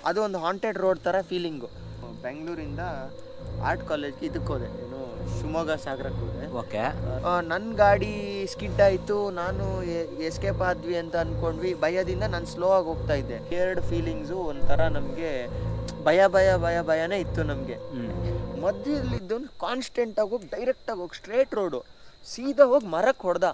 ಅದು ಒಂದು haunted road ಥರ ಫೀಲಿಂಗು ಬೆಂಗಳೂರಿಂದ ಆರ್ಟ್ ಕಾಲೇಜ್ಗೆ ಇದಕ್ಕೆ ಹೋದೆ ಏನು ಶಿವಮೊಗ್ಗ ಸಾಗರಕ್ಕೆ ಹೋದೆ ಓಕೆ ನನ್ನ ಗಾಡಿ ಸ್ಕಿಡ್ ಆಯಿತು ನಾನು ಎಸ್ಕೇಪ್ ಆದ್ವಿ ಅಂತ ಅಂದ್ಕೊಂಡ್ವಿ ಭಯದಿಂದ ನಾನು ಸ್ಲೋ ಆಗಿ ಹೋಗ್ತಾ ಇದ್ದೆ ಎರಡು ಫೀಲಿಂಗ್ಸು ಒಂಥರ ನಮಗೆ ಭಯ ಭಯ ಭಯ ಭಯನೇ ಇತ್ತು ನಮಗೆ ಮಧ್ಯದಲ್ಲಿದ್ದು ಕಾನ್ಸ್ಟೆಂಟಾಗಿ ಹೋಗಿ ಡೈರೆಕ್ಟಾಗಿ ಹೋಗಿ ಸ್ಟ್ರೇಟ್ ರೋಡು ಸೀದಾ ಹೋಗಿ ಮರಕ್ಕೆ ಹೊಡೆದ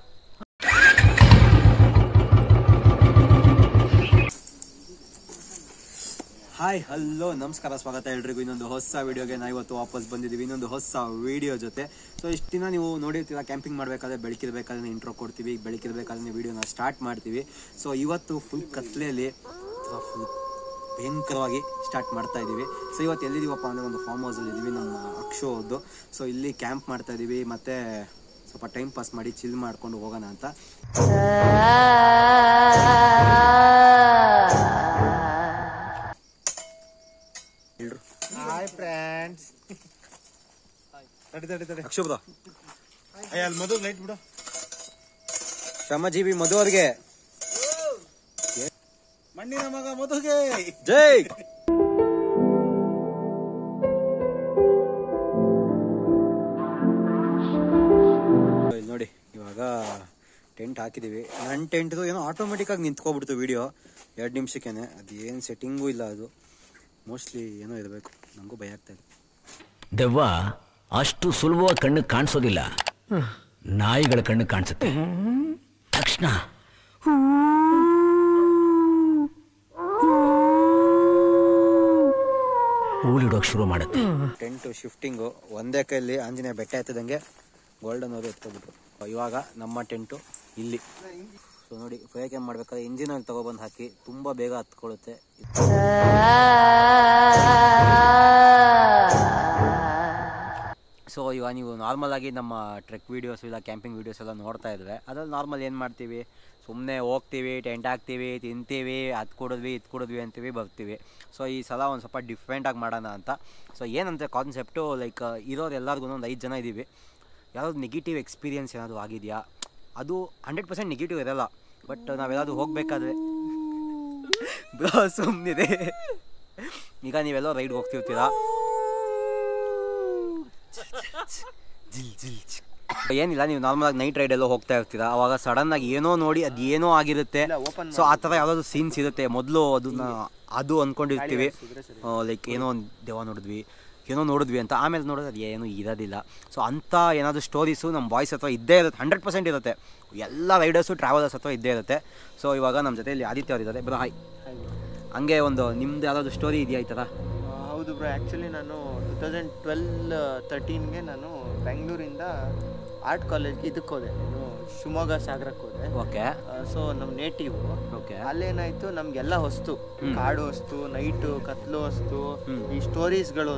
ಹಾಯ್ ಹಲೋ ನಮಸ್ಕಾರ ಸ್ವಾಗತ ಎಲ್ರಿಗೂ ಇನ್ನೊಂದು ಹೊಸ ವಿಡಿಯೋಗೆ ನಾವು ಇವತ್ತು ವಾಪಸ್ ಬಂದಿದ್ದೀವಿ ಇನ್ನೊಂದು ಹೊಸ ವಿಡಿಯೋ ಜೊತೆ ಸೊ ಇಷ್ಟು ದಿನ ನೀವು ನೋಡಿರ್ತೀರ ಕ್ಯಾಂಪಿಂಗ್ ಮಾಡಬೇಕಾದ್ರೆ ಬೆಳಕಿರ್ಬೇಕಾದ್ರೆ ಇಂಟ್ರೋ ಕೊಡ್ತೀವಿ ಬೆಳಕಿರ್ಬೇಕಾದ್ರೆ ವಿಡಿಯೋನ ಸ್ಟಾರ್ಟ್ ಮಾಡ್ತೀವಿ ಸೊ ಇವತ್ತು ಫುಲ್ ಕತ್ಲೆಯಲ್ಲಿ ಫುಲ್ ಭಯಂಕರವಾಗಿ ಸ್ಟಾರ್ಟ್ ಮಾಡ್ತಾ ಇದ್ದೀವಿ ಸೊ ಇವತ್ತು ಎಲ್ಲಿದ್ದೀವಪ್ಪ ಅಂದರೆ ಒಂದು ಫಾರ್ಮ್ ಹೌಸಲ್ಲಿ ಇದ್ದೀವಿ ನಮ್ಮ ಅಕ್ಷೋ ಅವ್ರದ್ದು ಸೊ ಇಲ್ಲಿ ಕ್ಯಾಂಪ್ ಮಾಡ್ತಾ ಇದ್ದೀವಿ ಮತ್ತು ಸ್ವಲ್ಪ ಟೈಮ್ ಪಾಸ್ ಮಾಡಿ ಚಿಲ್ ಮಾಡ್ಕೊಂಡು ಹೋಗೋಣ ಅಂತ ಎಲ್ರು ಹಾಯ್ ಫ್ರೆಂಡ್ಸ್ ತಡಿ ತಡಿ ತಡಿ ಅಕ್ಷೋ ಬ್ರೋ ಅಯ್ಯ ಅಲ್ಲಿ ಮಧು ಲೈಟ್ ಬಿಡು ಶ್ರಮಜೀವಿ ಮಧು ಅವ್ರಿಗೆ ಮಣ್ಣಿನ ಮಗ ಮಧುಗೆ ಜೈ ಇಲ್ಲಿ ನೋಡಿ ಇವಾಗ ಟೆಂಟ್ ಹಾಕಿದೀವಿ ನನ್ನ ಟೆಂಟ್ದು ಏನೋ ಆಟೋಮೆಟಿಕ್ ಆಗಿ ನಿಂತ್ಕೊಬಿಡ್ತು ವಿಡಿಯೋ ಎರಡು ನಿಮಿಷಕ್ಕೇನೆ ಅದೇನು ಸೆಟ್ಟಿಂಗೂ ಇಲ್ಲ ಅದು ಮೋಸ್ಟ್ಲಿ ಏನೋ ಇರಬೇಕು ನನಗೂ ಭಯ ಆಗ್ತಾ ಇದೆ ದೆವ್ವ ಅಷ್ಟು ಸುಲಭವಾಗಿ ಕಣ್ಣಿಗೆ ಕಾಣಿಸೋದಿಲ್ಲ ನಾಯಿಗಳ ಕಣ್ಣಿಗೆ ಕಾಣಿಸುತ್ತೆ ತಕ್ಷಣ ಊಳಿಡೋಕ್ ಶುರು ಮಾಡುತ್ತೆ ಟೆಂಟ್ ಶಿಫ್ಟಿಂಗು ಒಂದೇ ಕೈಯಲ್ಲಿ ಆಂಜನೇಯ ಬೆಟ್ಟ ಎತ್ತದಂಗೆ ಗೋಲ್ಡನ್ ಅವರು ಎತ್ಕೊಬಿಟ್ರು ಇವಾಗ ನಮ್ಮ ಟೆಂಟು ಇಲ್ಲಿ ಸೊ ನೋಡಿ ಫೈರ್ ಕ್ಯಾಂಪ್ ಮಾಡ್ಬೇಕಾದ್ರೆ ಇಂಜಿನ್ ಆಯಿಲ್ ತಗೊಬಂದು ಹಾಕಿ ತುಂಬ ಬೇಗ ಹತ್ಕೊಳ್ಳುತ್ತೆ ಸೊ ಇವಾಗ ನೀವು ನಾರ್ಮಲ್ ಆಗಿ ನಮ್ಮ ಟ್ರೆಕ್ ವೀಡಿಯೋಸ್ ಇಲ್ಲ ಕ್ಯಾಂಪಿಂಗ್ ವೀಡಿಯೋಸ್ ಎಲ್ಲ ನೋಡ್ತಾ ಇದ್ವಿ ಅದ್ರಲ್ಲಿ ನಾರ್ಮಲ್ ಏನು ಮಾಡ್ತೀವಿ ಸುಮ್ಮನೆ ಹೋಗ್ತೀವಿ ಟೆಂಟ್ ಹಾಕ್ತೀವಿ ತಿಂತೀವಿ ಅದು ಕೊಡಿದ್ವಿ ಇದು ಕೊಡಿದ್ವಿ ಅಂತೀವಿ ಬರ್ತೀವಿ ಸೊ ಈ ಸಲ ಒಂದು ಸ್ವಲ್ಪ ಡಿಫ್ರೆಂಟಾಗಿ ಮಾಡೋಣ ಅಂತ ಸೊ ಏನಂತ ಕಾನ್ಸೆಪ್ಟು ಲೈಕ್ ಇರೋರು ಎಲ್ಲರಿಗೂ ಒಂದು ಐದು ಜನ ಇದ್ದೀವಿ ಯಾವ್ದು ನೆಗೆಟಿವ್ ಎಕ್ಸ್ಪೀರಿಯನ್ಸ್ ಏನಾದರೂ ಆಗಿದೆಯಾ ಅದು ಹಂಡ್ರೆಡ್ ಪರ್ಸೆಂಟ್ ನೆಗೆಟಿವ್ ಇರಲ್ಲ ಬಟ್ ನಾವೆಲ್ಲಾದ್ರೂ ಹೋಗಬೇಕಾದ್ರೆ ಬ್ರೋ ಸುಮ್ಮನಿದೆ ಈಗ ನೀವೆಲ್ಲೋ ರೈಡ್ ಹೋಗ್ತಿರ್ತೀರಾ ಏನಿಲ್ಲ ನೀವು ನಾರ್ಮಲ್ ಆಗಿ ನೈಟ್ ರೈಡ್ ಎಲ್ಲ ಹೋಗ್ತಾ ಇರ್ತೀರಾ ಅವಾಗ ಸಡನ್ ಆಗಿ ಏನೋ ನೋಡಿ ಅದು ಏನೋ ಆಗಿರುತ್ತೆ ಇಲ್ಲ, open ಸೊ ಆ ಥರ ಯಾವ್ದಾದ್ರು ಸೀನ್ಸ್ ಇರುತ್ತೆ ಮೊದಲು ಅದನ್ನ ಅದು ಅಂದ್ಕೊಂಡಿರ್ತೀವಿ ಲೈಕ್ ಏನೋ ಒಂದು ದೆವ್ವ ನೋಡಿದ್ವಿ ಏನೋ ನೋಡಿದ್ವಿ ಅಂತ ಆಮೇಲೆ ನೋಡಿದ್ರೆ ಅದು ಏನೂ ಇರೋದಿಲ್ಲ ಸೊ ಅಂಥ ಏನಾದರೂ ಸ್ಟೋರೀಸು ನಮ್ಮ ಬಾಯ್ಸ್ ಹತ್ರ ಇದ್ದೇ ಇರುತ್ತೆ ಹಂಡ್ರೆಡ್ ಪರ್ಸೆಂಟ್ ಇರುತ್ತೆ ಎಲ್ಲ ರೈಡರ್ಸು ಟ್ರಾವೆಲರ್ಸ್ ಹತ್ರ ಇದ್ದೇ ಇರುತ್ತೆ ಸೊ ಇವಾಗ ನಮ್ಮ ಜೊತೆಯಲ್ಲಿ ಆದಿತ್ಯ ಅವ್ರು ಇದ್ದಾರೆ ಬ್ರೋ ಹಾಯ್ ಹಂಗೆ ಒಂದು ನಿಮ್ದು ಯಾವ್ದಾದ್ರು ಸ್ಟೋರಿ ಇದೆಯಾ ಈ ಥರ ಆ, ಹೌದು ಬ್ರೋ ಆ್ಯಕ್ಚುಲಿ ನಾನು ಟು ತೌಸಂಡ್ ಟ್ವೆಲ್ ತರ್ಟೀನ್ಗೆ ನಾನು ಬೆಂಗಳೂರಿಂದ ಆರ್ಟ್ ಕಾಲೇಜ್ಗೆ ಇದಕ್ಕೆ ಹೋದೆ ನಾನು ಶಿವಮೊಗ್ಗ ಸಾಗರಕ್ಕೆ ಹೋದೆ ಓಕೆ ಸೊ ನಮ್ಮ ನೇಟಿವ್ ಓಕೆ ಅಲ್ಲೇನಾಯ್ತು ನಮ್ಗೆಲ್ಲ ಹೊಸ್ತು ಕಾಡು ಹೊಸ್ತು ನೈಟು ಕತ್ಲು ಹೊಸ್ತು ಹ್ಮ್. ಈ ಸ್ಟೋರೀಸ್ಗಳು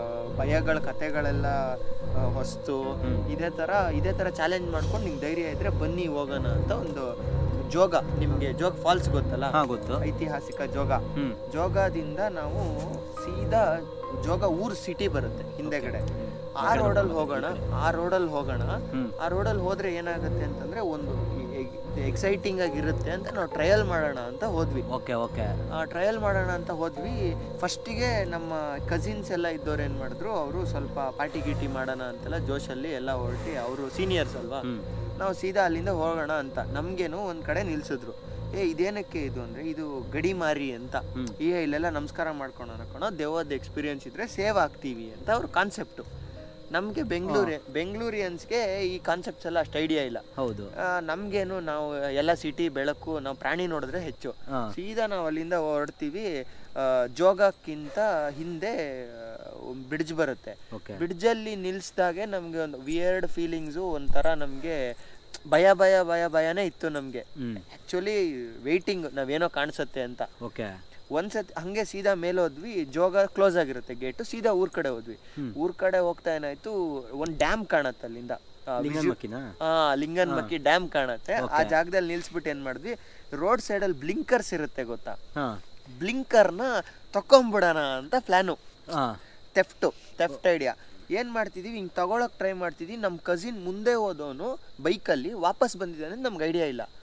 ಭಯಗಳ ಕತೆಗಳೆಲ್ಲ ಆ, ಹೊಸ್ತು ಹ್ಮ್. ಇದೇ ಥರ ಇದೇ ಥರ ಚಾಲೆಂಜ್ ಮಾಡ್ಕೊಂಡು ನಿಮ್ಗೆ ಧೈರ್ಯ ಇದ್ರೆ ಬನ್ನಿ ಹೋಗೋಣ ಅಂತ ಒಂದು ಜೋಗ ನಿಮಗೆ ಜೋಗ್ ಫಾಲ್ಸ್ ಗೊತ್ತಲ್ಲ ಹಾಂ ಗೊತ್ತು ಐತಿಹಾಸಿಕ ಜೋಗ ಹ್ಞೂ ಜೋಗದಿಂದ ನಾವು ಸೀದಾ ಜೋಗ ಊರ್ ಸಿಟಿ ಬರುತ್ತೆ ಹಿಂದೆಗಡೆ ಆ ರೋಡಲ್ಲಿ ಹೋಗೋಣ ಆ ರೋಡಲ್ಲಿ ಹೋಗೋಣ ಹ್ಮ್. ಆ ರೋಡಲ್ಲಿ ಹೋದ್ರೆ ಏನಾಗುತ್ತೆ ಅಂತಂದ್ರೆ ಒಂದು ಎಕ್ಸೈಟಿಂಗ್ ಆಗಿರುತ್ತೆ ಅಂತ ನಾವು ಟ್ರಯಲ್ ಮಾಡೋಣ ಅಂತ ಹೋದ್ವಿ ಓಕೆ ಓಕೆ ಟ್ರಯಲ್ ಮಾಡೋಣ ಅಂತ ಹೋದ್ವಿ ಫಸ್ಟಿಗೆ ನಮ್ಮ ಕಸಿನ್ಸ್ ಎಲ್ಲ ಇದ್ದವ್ರು ಏನು ಮಾಡಿದ್ರು ಅವರು ಸ್ವಲ್ಪ ಪಾರ್ಟಿ ಗೀಟಿ ಮಾಡೋಣ ಅಂತೆಲ್ಲ ಜೋಶಲ್ಲಿ ಎಲ್ಲ ಹೊರಟಿ ಅವರು ಸೀನಿಯರ್ಸ್ ಅಲ್ವಾ ಹ್ಮ್. ನಾವು ಸೀದಾ ಅಲ್ಲಿಂದ ಹೋಗೋಣ ಅಂತ ನಮಗೇನು ಒಂದು ಕಡೆ ನಿಲ್ಸಿದ್ರು ಏ ಇದೇನಕ್ಕೆ ಇದು ಅಂದರೆ ಇದು ಗಡಿಮಾರಿ ಅಂತ ಹ್ಮ್. ಈಗ ಇಲ್ಲೆಲ್ಲ ನಮಸ್ಕಾರ ಮಾಡ್ಕೊಂಡು ಅನ್ಕೊಳೋ ದೆವ್ವದ ಎಕ್ಸ್ಪೀರಿಯನ್ಸ್ ಇದ್ರೆ ಸೇವ್ ಆಗ್ತೀವಿ ಅಂತ ಅವ್ರ ಕಾನ್ಸೆಪ್ಟು ನಮಗೆ ಬೆಂಗಳೂರಿ ಬೆಂಗಳೂರಿಯನ್ಸ್ಗೆ ಈ ಕಾನ್ಸೆಪ್ಟ್ಸ್ ಎಲ್ಲ ಅಷ್ಟು ಐಡಿಯಾ ಇಲ್ಲ ಹೌದು ಆ, ನಮ್ಗೇನು ನಾವು ಎಲ್ಲ ಸಿಟಿ ಬೆಳಕು ನಾವು ಪ್ರಾಣಿ ನೋಡಿದ್ರೆ ಹೆಚ್ಚು ಹಾ. ಸೀದಾ ನಾವು ಅಲ್ಲಿಂದ ಹೊರಡ್ತೀವಿ ಆ, ಜೋಗಕ್ಕಿಂತ ಹಿಂದೆ ಬ್ರಿಡ್ಜ್ ಬರುತ್ತೆ ಓಕೆ ಬ್ರಿಡ್ಜಲ್ಲಿ ನಿಲ್ಲಿಸ್ದಾಗೆ ನಮಗೆ ಒಂದು ವಿಯರ್ಡ್ ಫೀಲಿಂಗ್ಸು ಒಂಥರ ನಮಗೆ ಭಯ ಭಯ ಭಯ ಭಯನೇ ಇತ್ತು ನಮಗೆ ಹ್ಮ್ ಆ್ಯಕ್ಚುಲಿ ವೆಯ್ಟಿಂಗ್ ನಾವೇನೋ ಕಾಣಿಸುತ್ತೆ ಅಂತ ಓಕೆ ಒಂದ್ಸತಿ ಹಂಗೆ ಸೀದಾ ಮೇಲೆ ಹೋದ್ವಿ ಜೋಗ ಕ್ಲೋಸ್ ಆಗಿರುತ್ತೆ ಗೇಟು ಸೀದಾ ಊರ್ ಕಡೆ ಹೋದ್ವಿ ಊರ್ ಕಡೆ ಹೋಗ್ತಾ ಏನಾಯ್ತು ಒಂದು ಡ್ಯಾಮ್ ಕಾಣತ್ತೆ ಅಲ್ಲಿಂದ ಆ, visu- ಲಿಂಗನ್ಮಕ್ಕಿನಾ ಆ ಲಿಂಗನ್ಮಕ್ಕಿ ಡ್ಯಾಮ್ ಕಾಣತ್ತೆ ಆ ಜಾಗದಲ್ಲಿ ನಿಲ್ಸ್ಬಿಟ್ಟು ಏನ್ ಮಾಡಿದ್ವಿ ರೋಡ್ ಸೈಡಲ್ಲಿ ಬ್ಲಿಂಕರ್ಸ್ ಇರುತ್ತೆ ಗೊತ್ತಾ ಹಾಂ ಬ್ಲಿಂಕರ್ನ ತಕೊಂಬಿಡೋಣ ಅಂತ ಪ್ಲಾನು ಹಾಂ ತೆಫ್ಟು ತೆಫ್ಟ್ ಐಡಿಯಾ ಏನು ಮಾಡ್ತಿದ್ದೀವಿ ಹಿಂಗೆ ತಗೊಳಕ್ ಟ್ರೈ ಮಾಡ್ತಿದ್ದೀವಿ ನಮ್ಮ ಕಸಿನ್ ಮುಂದೆ ಹೋದವನು ಬೈಕಲ್ಲಿ ವಾಪಸ್ ಬಂದಿದ್ದಾನೆ ನಮ್ಗೆ ಐಡಿಯಾ ಇಲ್ಲ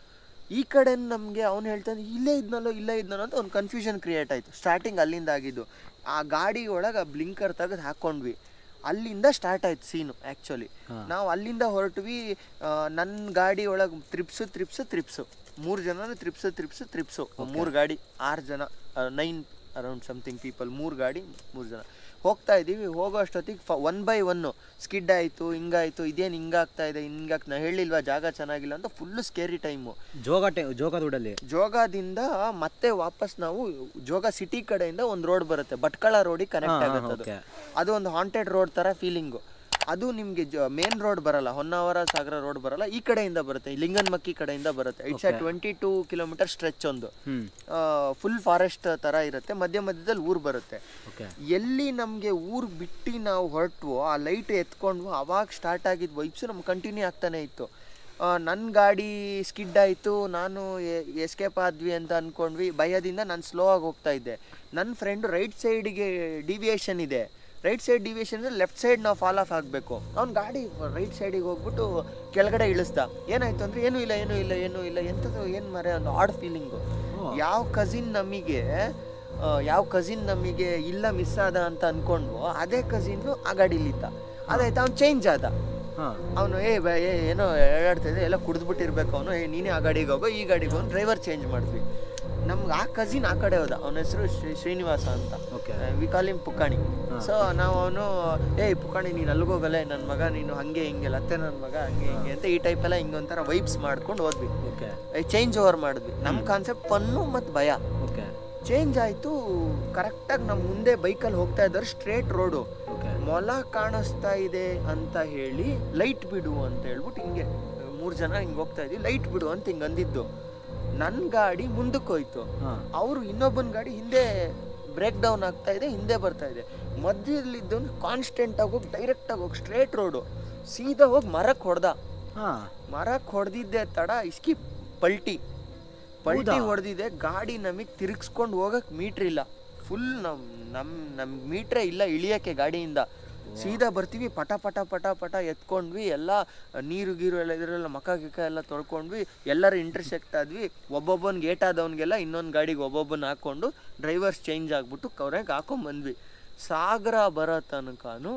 ಈ ಕಡೆ ನಮಗೆ ಅವ್ನು ಹೇಳ್ತಾನೆ ಇಲ್ಲೇ ಇದ್ನಲ್ಲೋ ಇಲ್ಲೇ ಇದ್ನಲ್ಲೋ ಅಂತ ಒಂದು ಕನ್ಫ್ಯೂಷನ್ ಕ್ರಿಯೇಟ್ ಆಯಿತು ಸ್ಟಾರ್ಟಿಂಗ್ ಅಲ್ಲಿಂದ ಆಗಿದ್ದು ಆ ಗಾಡಿ ಒಳಗೆ ಬ್ಲಿಂಕರ್ ತೆಗೆದು ಹಾಕ್ಕೊಂಡ್ವಿ ಅಲ್ಲಿಂದ ಸ್ಟಾರ್ಟ್ ಆಯ್ತು ಸೀನು ಆ್ಯಕ್ಚುಲಿ ನಾವು ಅಲ್ಲಿಂದ ಹೊರಟ್ವಿ ನನ್ನ ಗಾಡಿ ಒಳಗೆ ತ್ರಿಪ್ಸು ತ್ರಿಪ್ಸು ತ್ರಿಪ್ಸು ಮೂರು ಜನನೂ ತ್ರಿಪ್ಸು ತ್ರಿಪ್ಸು ತ್ರಿಪ್ಸು ಮೂರು ಗಾಡಿ ಆರು ಜನ ನೈನ್ ಅರೌಂಡ್ ಸಮಥಿಂಗ್ ಪೀಪಲ್ ಮೂರು ಗಾಡಿ ಮೂರು ಜನ ಹೋಗ್ತಾ ಇದ್ದೀವಿ ಹೋಗೋ ಅಷ್ಟೊತ್ತಿಗೆ ಫ ಒನ್ ಬೈ ಒನ್ನು ಸ್ಕಿಡ್ ಆಯಿತು ಹಿಂಗಾಯಿತು ಇದೇನು ಹಿಂಗಾಗ್ತಾ ಇದೆ ಹಿಂಗಾಗ್ತಾ ನಾ ಹೇಳಿಲ್ವಾ ಜಾಗ ಚೆನ್ನಾಗಿಲ್ಲ ಅಂತ ಫುಲ್ಲು ಸ್ಕೇರಿ ಟೈಮು ಜೋಗ ಟೆ ಜೋಗ ರೋಡಲ್ಲಿ ಜೋಗದಿಂದ ಮತ್ತೆ ವಾಪಸ್ ನಾವು ಜೋಗ ಸಿಟಿ ಕಡೆಯಿಂದ ಒಂದು ರೋಡ್ ಬರುತ್ತೆ ಭಟ್ಕಳ ರೋಡಿಗೆ ಕನೆಕ್ಟ್ ಹಾ, ಹಾ, ಆಗುತ್ತೆ ಅದು okay. ಅದು ಒಂದು ಹಾಂಟೆಡ್ ರೋಡ್ ಥರ ಫೀಲಿಂಗು ಅದು ನಿಮಗೆ ಮೇನ್ ರೋಡ್ ಬರಲ್ಲ ಹೊನ್ನಾವರ ಸಾಗರ ರೋಡ್ ಬರಲ್ಲ ಈ ಕಡೆಯಿಂದ ಬರುತ್ತೆ ಈ ಲಿಂಗನ್ಮಕ್ಕಿ ಕಡೆಯಿಂದ ಬರುತ್ತೆ it's uh twenty two kilometre stretch ಒಂದು ಹ್ಮ್ ಫುಲ್ ಫಾರೆಸ್ಟ್ ಥರ ಇರುತ್ತೆ ಮಧ್ಯ ಮಧ್ಯದಲ್ಲಿ ಊರು ಬರುತ್ತೆ ಓಕೆ ಎಲ್ಲಿ ನಮಗೆ ಊರು ಬಿಟ್ಟು ನಾವು ಹೊರಟ್ವೋ ಆ ಲೈಟ್ ಎತ್ಕೊಂಡ್ವು ಅವಾಗ ಸ್ಟಾರ್ಟ್ ಆಗಿದ್ದು ವೈಬ್ಸು ನಮ್ಗೆ ಕಂಟಿನ್ಯೂ ಆಗ್ತಾನೆ ಇತ್ತು ನನ್ನ ಗಾಡಿ ಸ್ಕಿಡ್ ಆಯಿತು ನಾನು ಎಸ್ಕೇಪ್ ಆದ್ವಿ ಅಂತ ಅಂದ್ಕೊಂಡ್ವಿ ಭಯದಿಂದ ನಾನು ಸ್ಲೋ ಆಗಿ ಹೋಗ್ತಾ ಇದ್ದೆ ನನ್ನ ಫ್ರೆಂಡು ರೈಟ್ ಸೈಡ್ಗೆ ಡಿವಿಯೇಷನ್ ಇದೆ ರೈಟ್ ಸೈಡ್ ಡಿವಿಯೇಷನ್ ಅಂದರೆ ಲೆಫ್ಟ್ ಸೈಡ್ ನಾವು ಫಾಲ್ ಆಫ್ ಆಗಬೇಕು ಅವ್ನ ಗಾಡಿ ರೈಟ್ ಸೈಡಿಗೆ ಹೋಗ್ಬಿಟ್ಟು ಕೆಳಗಡೆ ಇಳಿಸ್ದ ಏನಾಯ್ತು ಅಂದರೆ ಏನೂ ಇಲ್ಲ ಏನೂ ಇಲ್ಲ ಏನೂ ಇಲ್ಲ ಎಂಥದ್ದು ಏನು ಮರೆ ಒಂದು ಆಡ್ ಫೀಲಿಂಗು ಯಾವ ಕಸಿನ್ ನಮಗೆ ಆ, ಯಾವ ಕಸಿನ್ ನಮಗೆ ಇಲ್ಲ ಮಿಸ್ ಆದ ಅಂತ ಅನ್ಕೊಂಡ್ವೋ ಅದೇ ಕಸಿನ್ನು ಆ ಗಾಡೀಲಿದ್ದ ಅದಾಯ್ತು ಅವ್ನು ಚೇಂಜ್ ಆದ ಹಾಂ ಅವನು ಏ ಬ- ಏ ಏನೋ ಎಳ್ಳಾಡ್ತಿದ್ದೆ ಎಲ್ಲ ಕುಡಿದ್ಬಿಟ್ಟಿರ್ಬೇಕು ಅವನು ಏ ನೀನೇ ಆ ಗಾಡಿಗೆ ಹೋಗೋ ಈ ಗಾಡಿಗೆ ಹೋಗಿ ಡ್ರೈವರ್ ಚೇಂಜ್ ಮಾಡಿದ್ವಿ ನಮ್ಗೆ ಆ ಕಸಿನ್ ಆ ಕಡೆ ಹೋದ ಅವನ ಹೆಸರು ಶ್ರೀ ಶ್ರೀನಿವಾಸ ಅಂತ Okay. ವಿ ಕಾಲ್ ಇಮ್ ಪುಕ್ಕಾಣಿ ಸೊ ನಾವು ಅವನು ಏಯ್ ಪುಕ್ಕಾಣಿ ನೀನು ಅಲ್ಗೋಗಲ್ಲ ನನ್ನ ಮಗ ನೀನು ಹಂಗೆ ಹಿಂಗೆ ಅತ್ತೆ ನನ್ನ ಮಗ ಹಂಗೆ ಹಿಂಗೆ ಅಂತ ಈ ಟೈಪ್ ಎಲ್ಲ ಹಿಂಗೆ ಒಂಥರ ವೈಬ್ಸ್ ಮಾಡ್ಕೊಂಡು ಹೋದ್ವಿ ಓಕೆ ಚೇಂಜ್ ಓವರ್ ಮಾಡಿದ್ವಿ ನಮ್ಮ ಕಾನ್ಸೆಪ್ಟ್ ಫನ್ನು ಮತ್ತು ಭಯ ಓಕೆ ಚೇಂಜ್ ಆಯಿತು ಕರೆಕ್ಟಾಗಿ ನಮ್ಮ ಮುಂದೆ ಬೈಕಲ್ಲಿ ಹೋಗ್ತಾ ಇದ್ದಾರೆ ಸ್ಟ್ರೇಟ್ ರೋಡು ಓಕೆ ಮೊಲ ಕಾಣಿಸ್ತಾ ಇದೆ ಅಂತ ಹೇಳಿ ಲೈಟ್ ಬಿಡು ಅಂತ ಹೇಳ್ಬಿಟ್ಟು ಹಿಂಗೆ ಮೂರು ಜನ ಹಿಂಗೆ ಹೋಗ್ತಾ ಇದ್ವಿ ಲೈಟ್ ಬಿಡು ಅಂತ ಹಿಂಗೆ ಅಂದಿದ್ದು ನನ್ನ ಗಾಡಿ ಮುಂದಕ್ಕೆ ಹೋಯ್ತು ಹಾಂ ಅವರು ಇನ್ನೊಬ್ಬನ ಗಾಡಿ ಹಿಂದೆ ಬ್ರೇಕ್ ಡೌನ್ ಆಗ್ತಾ ಇದೆ ಹಿಂದೆ ಬರ್ತಾ ಇದೆ ಮಧ್ಯದಲ್ಲಿದ್ದವನು ಕಾನ್ಸ್ಟೆಂಟ್ ಆಗಿ ಹೋಗಿ ಡೈರೆಕ್ಟಾಗಿ ಹೋಗಿ ಸ್ಟ್ರೇಟ್ ರೋಡು ಸೀದಾ ಹೋಗಿ ಮರಕ್ಕೆ ಹೊಡೆದ ಹಾಂ ಮರಕ್ಕೆ ಹೊಡೆದಿದ್ದೆ ತಡ ಇಸ್ಕಿ ಪಲ್ಟಿ ಪಲ್ಟಿ ಹೊಡೆದಿದೆ ಗಾಡಿ ನಮಗೆ ತಿರುಗಿಸ್ಕೊಂಡು ಹೋಗಕ್ಕೆ ಮೀಟ್ರ್ ಇಲ್ಲ ಫುಲ್ ನಮ್ ನಮ್ ನಮ್ ಮೀಟ್ರೇ ಇಲ್ಲ ಇಳಿಯಕ್ಕೆ ಗಾಡಿಯಿಂದ ಸೀದಾ ಬರ್ತೀವಿ ಪಟ ಪಟ ಪಟ ಪಟ ಎತ್ಕೊಂಡ್ವಿ ಎಲ್ಲ ನೀರು ಗೀರು ಎಲ್ಲ ಇದರೆಲ್ಲ ಮಕ ಗಿಕ ಎಲ್ಲ ತೊಳ್ಕೊಂಡ್ವಿ ಎಲ್ಲರೂ ಇಂಟರ್ಸೆಕ್ಟ್ ಆದ್ವಿ ಒಬ್ಬೊಬ್ಬನಿಗೆ ಏಟಾದವನಿಗೆಲ್ಲ ಇನ್ನೊಂದು ಗಾಡಿಗೆ ಒಬ್ಬೊಬ್ಬನ ಹಾಕ್ಕೊಂಡು ಡ್ರೈವರ್ಸ್ ಚೇಂಜ್ ಆಗ್ಬಿಟ್ಟು ಕವ್ರೆಗೆ ಹಾಕೊಂಬಂದ್ವಿ ಸಾಗರ ಬರೋ ತನಕನೂ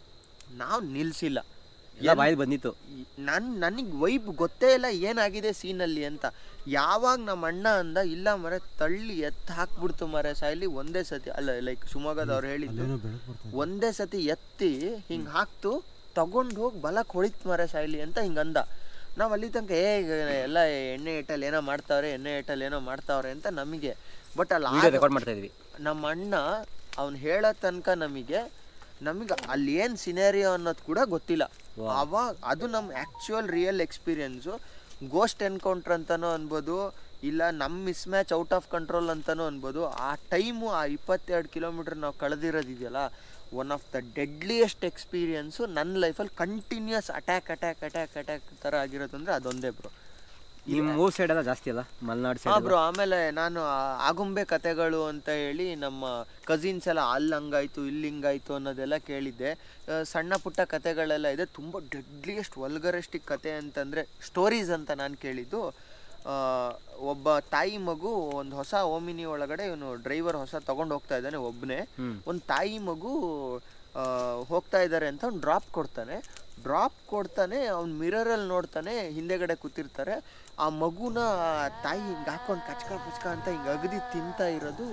ನಾವು ನಿಲ್ಲಿಸಿಲ್ಲ ಎಲ್ಲ ಬಾಯಲ್ಲಿ ಬಂದಿತ್ತು ನನ್ ನನಗೆ ವೈಬ್ ಗೊತ್ತೇ ಇಲ್ಲ ಏನಾಗಿದೆ ಸೀನಲ್ಲಿ ಅಂತ ಯಾವಾಗ ನಮ್ಮ ಅಣ್ಣ ಅಂದ ಇಲ್ಲ ಮರೆ ತಳ್ಳಿ ಎತ್ತು ಹಾಕ್ಬಿಡ್ತು ಮರೆ ಸಾಯ್ಲಿ ಒಂದೇ ಸತಿ ಅಲ್ಲ ಲೈಕ್ ಶಿವಮೊಗ್ಗದವ್ರು ಹೇಳಿದ್ದು ಒಂದೇ ಸತಿ ಎತ್ತಿ ಹಿಂಗೆ ಹಾಕ್ತು ತಗೊಂಡು ಹೋಗಿ ಬಲಕ್ಕೆ ಹೊಳಿತು ಮರೆ ಸಾಯ್ಲಿ ಅಂತ ಹಿಂಗೆ ಅಂದ ನಾವು ಅಲ್ಲಿ ತನಕ ಏ ಎಲ್ಲ ಎಣ್ಣೆ ಇಟ್ಟಲ್ಲಿ ಏನೋ ಮಾಡ್ತಾವ್ರೆ ಎಣ್ಣೆ ಇಟ್ಟಲ್ಲಿ ಏನೋ ಮಾಡ್ತಾವ್ರೆ ಅಂತ ನಮಗೆ ಬಟ್ ಅಲ್ಲಿ ವಿಡಿಯೋ ಆಗ- ರೆಕಾರ್ಡ್ ಮಾಡ್ತಾ ಇದ್ವಿ ನಮ್ಮ ಅಣ್ಣ ಅವ್ನು ಹೇಳೋ ತನಕ ನಮಗೆ ನಮಗೆ ಅಲ್ಲಿ ಏನು ಸಿನೇರಿಯೋ ಅನ್ನೋದು ಕೂಡ ಗೊತ್ತಿಲ್ಲ ಅವಾಗ ಅದು ನಮ್ಮ actual real experience ghost encounter ಅಂತನೂ ಅನ್ಬೋದು ಇಲ್ಲ ನಮ್ಮ mismatch out of control ಅಂತನೂ ಅನ್ಬೋದು ಆ ಟೈಮು ಆ ಇಪ್ಪತ್ತೆರಡು ಕಿಲೋಮೀಟ್ರ್ ನಾವು ಕಳೆದಿರೋದಿದೆಯಲ್ಲ one of the deadliest experience ನನ್ನ ಲೈಫಲ್ಲಿ continuous attack attack attack attack ಥರ ಆಗಿರೋದು ಅಂದರೆ ಅದೊಂದೇ ಬ್ರೋ ನಿಮ್ಮ ಊರ್ ಸೈಡ್ ಎಲ್ಲ ಜಾಸ್ತಿ ಅಲ್ಲ ಮಲೆನಾಡು ಹಾ ಸೈಡ್ ಬ್ರೋ ಆಮೇಲೆ ನಾನು ಆ ಆಗುಂಬೆ ಕತೆಗಳು ಅಂತ ಹೇಳಿ ನಮ್ಮ ಕಸಿನ್ಸ್ ಎಲ್ಲ ಅಲ್ಲಿ ಹಂಗಾಯ್ತು ಇಲ್ಲಿ ಹಿಂಗಾಯ್ತು ಅನ್ನೋದೆಲ್ಲ ಕೇಳಿದ್ದೆ ಆ, ಸಣ್ಣ ಪುಟ್ಟ ಕತೆಗಳೆಲ್ಲ ಇದೆ ತುಂಬ ಡೆಡ್ಲಿಯೆಸ್ಟ್ ವಲ್ಗರೆಸ್ಟಿಕ್ ಕತೆ ಅಂತಂದರೆ ಸ್ಟೋರೀಸ್ ಅಂತ ನಾನು ಕೇಳಿದ್ದು ಆ, ಒಬ್ಬ ತಾಯಿ ಮಗು ಒಂದು ಹೊಸ ಓಮಿನಿ ಒಳಗಡೆ ಇವನು ಡ್ರೈವರ್ ಹೊಸ ತಗೊಂಡು ಹೋಗ್ತಾ ಇದ್ದಾನೆ ಒಬ್ಬನೇ ಒಂದು ತಾಯಿ ಮಗು ಆ, ಹೋಗ್ತಾ ಇದ್ದಾರೆ ಅಂತ ಅವ್ನು ಡ್ರಾಪ್ ಕೊಡ್ತಾನೆ ಡ್ರಾಪ್ ಕೊಡ್ತಾನೆ ಅವ್ನು ಮಿರರಲ್ಲಿ ನೋಡ್ತಾನೆ ಹಿಂದೆಗಡೆ ಕೂತಿರ್ತಾರೆ ಆ ಮಗುನ ಆ ತಾಯಿ ಹಿಂಗೆ ಹಾಕೊಂಡು ಕಚ್ಕ ಪಚ್ಕ ಅಂತ ಹಿಂಗೆ ಅಗದಿ ತಿಂತಾ ಇರೋದು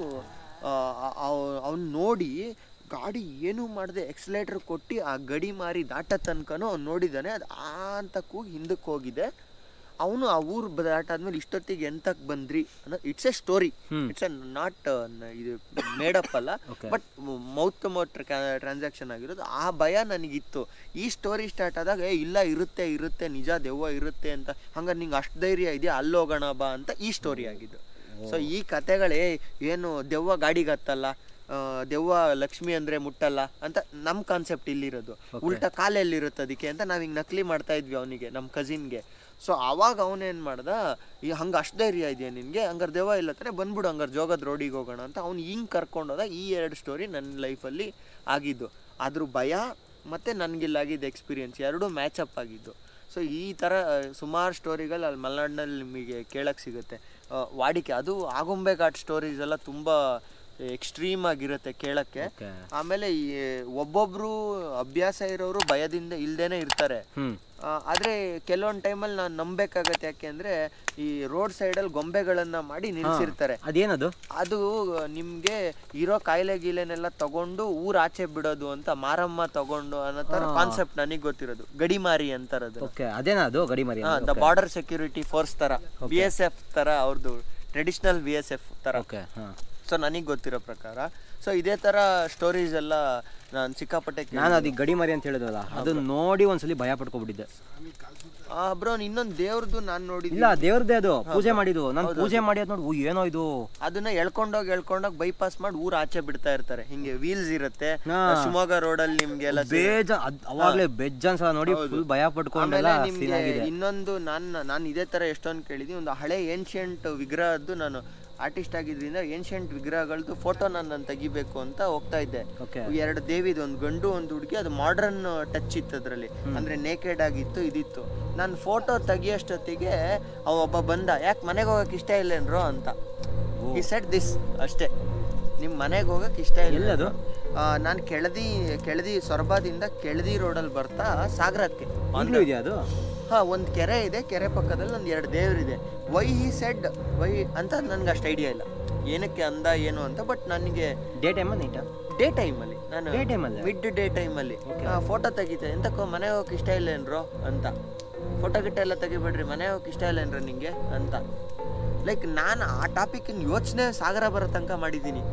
ಅವ್ನು ನೋಡಿ ಗಾಡಿ ಏನೂ ಮಾಡದೆ ಎಕ್ಸಲೇಟ್ರ್ ಕೊಟ್ಟು ಆ ಗಡಿ ಮಾರಿ ದಾಟ ತನಕನೂ ಅವ್ನು ನೋಡಿದ್ದಾನೆ ಅದು ಆ ಅಂತ ಕೂಗಿ ಹಿಂದಕ್ಕೆ ಹೋಗಿದೆ ಅವನು ಆ ಊರು ದಾಟಾದ್ಮೇಲೆ ಇಷ್ಟೊತ್ತಿಗೆ ಎಂತಕ್ಕೆ ಬಂದ್ರಿ ಅನ್ನೋ it's a story it's a not ಇದು ಮೇಡಪ್ ಅಲ್ಲ but mouth to mouth transaction ಆಗಿರೋದು ಆ ಭಯ ನನಗಿತ್ತು ಈ ಸ್ಟೋರಿ ಸ್ಟಾರ್ಟ್ ಆದಾಗ ಏ ಇಲ್ಲ ಇರುತ್ತೆ ಇರುತ್ತೆ ನಿಜ ದೆವ್ವ ಇರುತ್ತೆ ಅಂತ ಹಂಗಾರೆ ನಿಂಗೆ ಅಷ್ಟು ಧೈರ್ಯ ಇದೆಯಾ ಅಲ್ಲೋಗೋಣ ಬಾ ಅಂತ ಈ ಸ್ಟೋರಿ ಆಗಿದ್ದು ಸೊ ಈ ಕತೆಗಳೇ ಏನು ದೆವ್ವ ಗಾಡಿಗೆ ಹತ್ತಲ್ಲ ಆ, ದೆವ್ವ ಲಕ್ಷ್ಮಿ ಅಂದ್ರೆ ಮುಟ್ಟಲ್ಲ ಅಂತ ನಮ್ಮ ಕಾನ್ಸೆಪ್ಟ್ ಇಲ್ಲಿರೋದು ಉಲ್ಟಾ ಕಾಲೆಲ್ಲಿರುತ್ತೆ ಅದಕ್ಕೆ ಅಂತ ನಾವು ಹಿಂಗೆ ನಕಲಿ ಮಾಡ್ತಾ ಇದ್ವಿ ಅವನಿಗೆ ನಮ್ಮ ಕಸಿನ್ಗೆ ಸೊ ಅವಾಗ ಅವನೇನು ಮಾಡ್ದ ಈ ಹಂಗೆ ಅಷ್ಟು ಧೈರ್ಯ ಇದೆಯಾ ನಿನಗೆ ಹಂಗಾರೆ ದೆವ್ವ ಇಲ್ಲ ತಾನೆ ಬಂದ್ಬಿಡು ಹಂಗಾರೆ ಜೋಗದ ರೋಡಿಗೆ ಹೋಗೋಣ ಅಂತ ಅವ್ನು ಹಿಂಗೆ ಕರ್ಕೊಂಡೋದ ಈ ಎರಡು ಸ್ಟೋರಿ ನನ್ನ ಲೈಫಲ್ಲಿ ಆಗಿದ್ದು ಅದ್ರ ಭಯ ಮತ್ತು ನನಗಿಲ್ಲಾಗಿದ್ದ ಎಕ್ಸ್ಪೀರಿಯನ್ಸ್ ಎರಡೂ ಮ್ಯಾಚಪ್ ಆಗಿದ್ದು ಸೊ ಈ ಥರ ಸುಮಾರು ಸ್ಟೋರಿಗಳು ಅಲ್ಲಿ ಮಲೆನಾಡಿನಲ್ಲಿ ನಿಮಗೆ ಕೇಳಕ್ಕೆ ಸಿಗುತ್ತೆ ಆ, ವಾಡಿಕೆ ಅದು ಆಗುಂಬೆ ಘಾಟ್ ಸ್ಟೋರೀಸ್ ಎಲ್ಲ ತುಂಬ ಎಕ್ಸ್ಟ್ರೀಮ್ ಆಗಿರುತ್ತೆ ಕೇಳಕ್ಕೆ Okay. ಆಮೇಲೆ ಈ ಒಬ್ಬೊಬ್ರು ಅಭ್ಯಾಸ ಇರೋರು ಭಯದಿಂದ ಇಲ್ದೇನೆ ಇರ್ತಾರೆ ಹ್ಮ್ ಆ, ಆದ್ರೆ ಕೆಲವೊಂದು ಟೈಮಲ್ಲಿ ನಾನು ನಂಬೇಕಾಗತ್ತೆ ಯಾಕೆ ಅಂದ್ರೆ ಈ ರೋಡ್ ಸೈಡಲ್ಲಿ ಗೊಂಬೆಗಳನ್ನ ಮಾಡಿ ನಿಲ್ಸಿರ್ತಾರೆ ಅದೇನದು ಅದು ನಿಮ್ಗೆ ಇರೋ ಕಾಯಿಲೆ ಗೀಲೆನೆಲ್ಲ ತಗೊಂಡು ಊರ್ ಆಚೆ ಬಿಡೋದು ಅಂತ ಮಾರಮ್ಮ ತಗೊಂಡು ಅನ್ನೋ ತರ ಕಾನ್ಸೆಪ್ಟ್ ನನಗೆ ಗೊತ್ತಿರೋದು ಗಡಿಮಾರಿ ಅಂತಾರದು ಓಕೆ ಅದೇನಾ ಅದು ಗಡಿ ಮರಿ ದ ಬಾರ್ಡರ್ ಸೆಕ್ಯೂರಿಟಿ ಫೋರ್ಸ್ ತರ ಬಿ ಎಸ್ ಎಫ್ ತರ ಅವ್ರದ್ದು ಟ್ರೆಡಿಷನಲ್ ಬಿ ಎಸ್ ಎಫ್ ತರ ಓಕೆ ಹಾಂ ಸೊ ನನಗೆ ಗೊತ್ತಿರೋ ಪ್ರಕಾರ ಸೊ ಇದೇ ತರ ಸ್ಟೋರೀಸ್ ಎಲ್ಲ ನಾನು ಸಿಕ್ಕಾಪಟ್ಟೆ ನಾನು ಅದಕ್ಕೆ ಗಡಿ ಮರಿ ಅಂತ ಹೇಳಿದ್ರಲ್ಲ ಅದನ್ನ ನೋಡಿ ಒಂದ್ಸಲಿ ಭಯ ಪಡ್ಕೊಬಿಟ್ಟಿದ್ದೆ ಬ್ರೋ ಇನ್ನೊಂದು ದೇವ್ರದ್ದು ನಾನು ನೋಡಿದ್ದೆ ಇಲ್ಲ ದೇವ್ರದೇ ಅದು ಪೂಜೆ ಮಾಡಿದ್ದು ನಾನು ಪೂಜೆ ಮಾಡಿ ಅದ್ ನೋಡಿ "ಓ, ಏನೋ ಇದು ಅದನ್ನ ಎಳ್ಕೊಂಡೋಗಿ ಎಳ್ಕೊಂಡೋಗಿ ಬೈಪಾಸ್ ಮಾಡಿ ಊರ್ ಆಚೆ ಬಿಡ್ತಾ ಇರ್ತಾರೆ ಹಿಂಗೆ ವೀಲ್ಸ್ ಇರುತ್ತೆ ಹಾ. ಶಿವಮೊಗ್ಗ ರೋಡಲ್ಲಿ ನಿಮ್ಗೆಲ್ಲ ಸಿಗುತ್ತೆ. ಬೇಜ ಅದ್ ಅವಾಗ್ಲೇ ಬೆಜ್ಜ ಅನ್ಸಲ್ಲ ನೋಡಿ ಫುಲ್ ಭಯ ಪಡ್ಕೊಂಡೆಲ್ಲ ಆಮೇಲೆ ಸೀನ್ ನಿಮ್ಗೆ ಆಗಿದೆ ಇನ್ನೊಂದು ನಾನು ನಾನು ಇದೇ ತರ ಎಷ್ಟೊಂದು ಕೇಳಿದೀನಿ ಒಂದು ಹಳೆ ಏನ್ಷಿಯಂಟ್ ವಿಗ್ರಹದ್ದು ನಾನು ಆರ್ಟಿಸ್ಟ್ ಆಗಿದ್ರಿಂದ ಏನ್ಷಿಯಂಟ್ ವಿಗ್ರಹಗಳದ್ದು ಫೋಟೋ ನಾನು ತೆಗಿಬೇಕು ಅಂತ ಹೋಗ್ತಾ ಇದ್ದೆ ಓಕೆ ಎರಡು ದೇವಿದು ಒಂದು ಗಂಡು ಒಂದು ಹುಡುಗಿ ಅದು ಮಾಡರ್ನ್ ಟಚ್ ಇತ್ತು ಅದರಲ್ಲಿ ಅಂದ್ರೆ ನೇಕೆಡ್ ಆಗಿತ್ತು ಇದಿತ್ತು ನಾನು ಫೋಟೋ ತೆಗಿಯೋಷ್ಟೊತ್ತಿಗೆ ಅವ ಒಬ್ಬ ಬಂದ ಯಾಕೆ ಮನೆಗೆ ಹೋಗಕ್ಕೆ ಇಷ್ಟ ಇಲ್ಲೇನ್ರೋ ಅಂತ ಈ ಸೆಟ್ ದಿಸ್ ಅಷ್ಟೇ ನಿಮ್ಮ ಮನೆಗೆ ಹೋಗಕ್ಕೆ ಇಷ್ಟ ಇಲ್ಲ ಎಲ್ಲದು? ನಾನು ಕೆಳದಿ ಕೆಳದಿ ಸೊರಬಾದಿಂದ ಕೆಳದಿ ರೋಡಲ್ಲಿ ಬರ್ತಾ ಸಾಗರಕ್ಕೆ ಈಗಲೂ ಇದೆಯಾ ಅದು ಹಾ ಒಂದು ಕೆರೆ ಇದೆ ಕೆರೆ ಪಕ್ಕದಲ್ಲಿ ಒಂದು ಎರಡು ದೇವರಿದೆ ವೈ ಹಿ ಸೆಡ್ ವೈ ಅಂತ ನನ್ಗೆ ಅಷ್ಟು ಐಡಿಯಾ ಇಲ್ಲ ಏನಕ್ಕೆ ಅಂದ ಏನು ಅಂತ ಬಟ್ ನನಗೆ ಡೇ ಟೈಮ ನೈಟಾ ಡೇ ಟೈಮಲ್ಲಿ ನಾನು Day time ಅಲ್ಲೇ? ಮಿಡ್ ಡೇ ಟೈಮಲ್ಲಿ ಫೋಟೋ ತೆಗಿತೆ ಎಂತಕ್ಕೋ ಮನೆ ಹೋಗಕ್ಕೆ ಇಷ್ಟ ಇಲ್ಲೇನ್ರೋ ಅಂತ ಫೋಟೋ ಗಿಟ್ಟ ಎಲ್ಲ ತೆಗಿಬೇಡ್ರಿ ಮನೆ ಹೋಗಕ್ಕೆ ಇಷ್ಟ ಇಲ್ಲೇನ್ರ ನಿಂಗೆ ಅಂತ ಲೈಕ್ ನಾನು ಆ ಟಾಪಿಕ್ಕಿನ ಯೋಚನೆ ಸಾಗರ ಬರೋ ತನಕ ಮಾಡಿದ್ದೀನಿ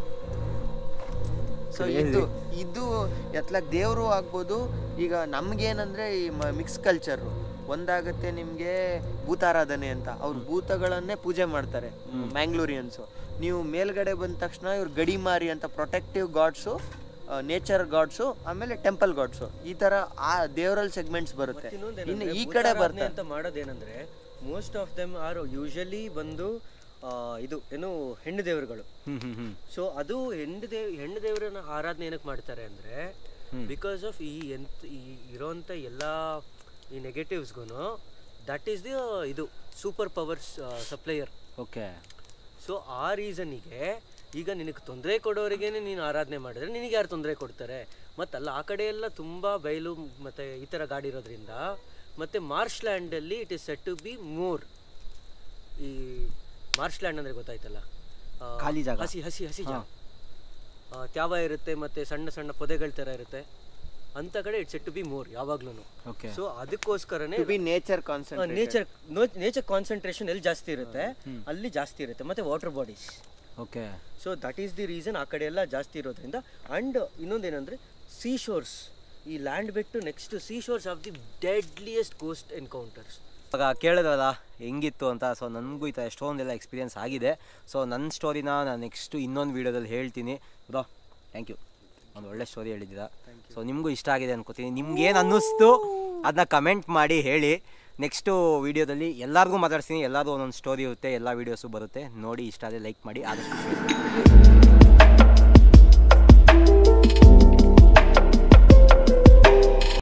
ಸೊ ಇದು ಇದು ಎತ್ಲಾಗ ದೇವರು ಆಗ್ಬೋದು ಈಗ ನಮ್ಗೇನಂದ್ರೆ ಈ ಮಿಕ್ಸ್ ಕಲ್ಚರು ಒಂದಾಗುತ್ತೆ ನಿಮಗೆ ಭೂತಾರಾಧನೆ ಅಂತ ಅವ್ರು ಭೂತಗಳನ್ನೇ ಪೂಜೆ ಮಾಡ್ತಾರೆ ಮ್ಯಾಂಗ್ಳೂರಿಯನ್ಸು ನೀವು ಮೇಲ್ಗಡೆ ಬಂದ ತಕ್ಷಣ ಇವ್ರು ಗಡಿಮಾರಿ ಅಂತ ಪ್ರೊಟೆಕ್ಟಿವ್ ಗಾಡ್ಸು ನೇಚರ್ ಗಾಡ್ಸು ಆಮೇಲೆ ಟೆಂಪಲ್ ಗಾಡ್ಸು ಈ ತರ ಆ ದೇವರಲ್ಲಿ ಸೆಗ್ಮೆಂಟ್ಸ್ ಬರುತ್ತೆ ಇನ್ನು ಈ ಕಡೆ ಬರ್ತಾರೆ ಅಂತ ಮಾಡೋದೇನಂದ್ರೆ most of them are usually ಬಂದು ಆ, ಇದು ಏನು ಹೆಣ್ಣು ದೇವರುಗಳು ಹ್ಮ್ ಹ್ಮ್ ಹ್ಮ್ ಸೊ ಅದು ಹೆಣ್ಣು ದೇವ್ ಹೆಣ್ಣು ದೇವರನ್ನ ಆರಾಧನೆ ಏನಕ್ಕೆ ಮಾಡ್ತಾರೆ ಅಂದ್ರೆ ಬಿಕಾಸ್ ಆಫ್ ಈ ಎಂತ ಈ ಇರೋಂಥ ಎಲ್ಲ ಈ ನೆಗೆಟಿವ್ಸ್ಗೂ ದಟ್ ಈಸ್ ದಿ ಇದು super powers supplier okay so ಆ ರೀಸನಿಗೆ ಈಗ ನಿನಗೆ ತೊಂದರೆ ಕೊಡೋರಿಗೇನೆ ನೀನು ಆರಾಧನೆ ಮಾಡಿದ್ರೆ ನಿನಗೆ ಯಾರು ತೊಂದರೆ ಕೊಡ್ತಾರೆ ಮತ್ತು ಅಲ್ಲ ಆ ಕಡೆ ಎಲ್ಲ ತುಂಬ ಬಯಲು ಮತ್ತು ಈ ಥರ ಗಾಡಿ ಇರೋದ್ರಿಂದ ಮತ್ತು ಮಾರ್ಷ್ ಲ್ಯಾಂಡಲ್ಲಿ it is set to be more ಈ ಮಾರ್ಷ್ ಲ್ಯಾಂಡ್ ಅಂದರೆ ಗೊತ್ತಾಯ್ತಲ್ಲ ಆ, ಖಾಲಿ ಜಾಗ. ಹಸಿ ಹಸಿ ಹಸಿ ಜಾಗ ಆ, ತ್ಯಾವ ಇರುತ್ತೆ ಮತ್ತು ಸಣ್ಣ ಸಣ್ಣ ಪೊದೆಗಳ ಥರ ಇರುತ್ತೆ ಅಂಥ ಕಡೆ it's set to be more ಯಾವಾಗ್ಲೂ ಓಕೆ ಸೊ ಅದಕ್ಕೋಸ್ಕರನೇ B nature concept nature nature concentration ಎಲ್ಲಿ ಜಾಸ್ತಿ ಇರುತ್ತೆ ಅಲ್ಲಿ ಜಾಸ್ತಿ ಇರುತ್ತೆ ಮತ್ತು water bodies okay so that is the reason ಆ ಕಡೆ ಎಲ್ಲ ಜಾಸ್ತಿ ಇರೋದ್ರಿಂದ ಆ್ಯಂಡ್ ಇನ್ನೊಂದೇನೆಂದರೆ ಸೀ ಶೋರ್ಸ್ ಈ ಲ್ಯಾಂಡ್ ಬಿಟ್ಟು next sea shores of the deadliest ghost encounters ಇವಾಗ ಕೇಳಿದ್ರಲ್ಲ ಹೆಂಗಿತ್ತು ಅಂತ ಸೊ ನನಗೂ ಈ ಥರ ಎಷ್ಟೊಂದೆಲ್ಲ ಎಕ್ಸ್ಪೀರಿಯನ್ಸ್ ಆಗಿದೆ ಸೊ ನನ್ನ ಸ್ಟೋರಿನ ನಾನು ನೆಕ್ಸ್ಟು ಇನ್ನೊಂದು ವೀಡಿಯೋದಲ್ಲಿ ಹೇಳ್ತೀನಿ ಬ್ರೋ ಥ್ಯಾಂಕ್ ಯು ಒಂದು ಒಳ್ಳೆ ಸ್ಟೋರಿ ಹೇಳಿದ್ದೀರಾ ಸೊ ನಿಮಗೂ ಇಷ್ಟ ಆಗಿದೆ ಅನ್ಕೋತೀನಿ ನಿಮ್ಗೆ ಏನು ಅನ್ನಿಸ್ತು ಅದನ್ನ ಕಮೆಂಟ್ ಮಾಡಿ ಹೇಳಿ ನೆಕ್ಸ್ಟು ವೀಡಿಯೋದಲ್ಲಿ ಎಲ್ಲರಿಗೂ ಮಾತಾಡ್ತೀನಿ ಎಲ್ಲರಿಗೂ ಒಂದೊಂದು ಸ್ಟೋರಿ ಇರುತ್ತೆ ಎಲ್ಲ ವೀಡಿಯೋಸು ಬರುತ್ತೆ ನೋಡಿ ಇಷ್ಟ ಆದರೆ ಲೈಕ್ ಮಾಡಿ ಆದಷ್ಟು share ಮಾಡಿ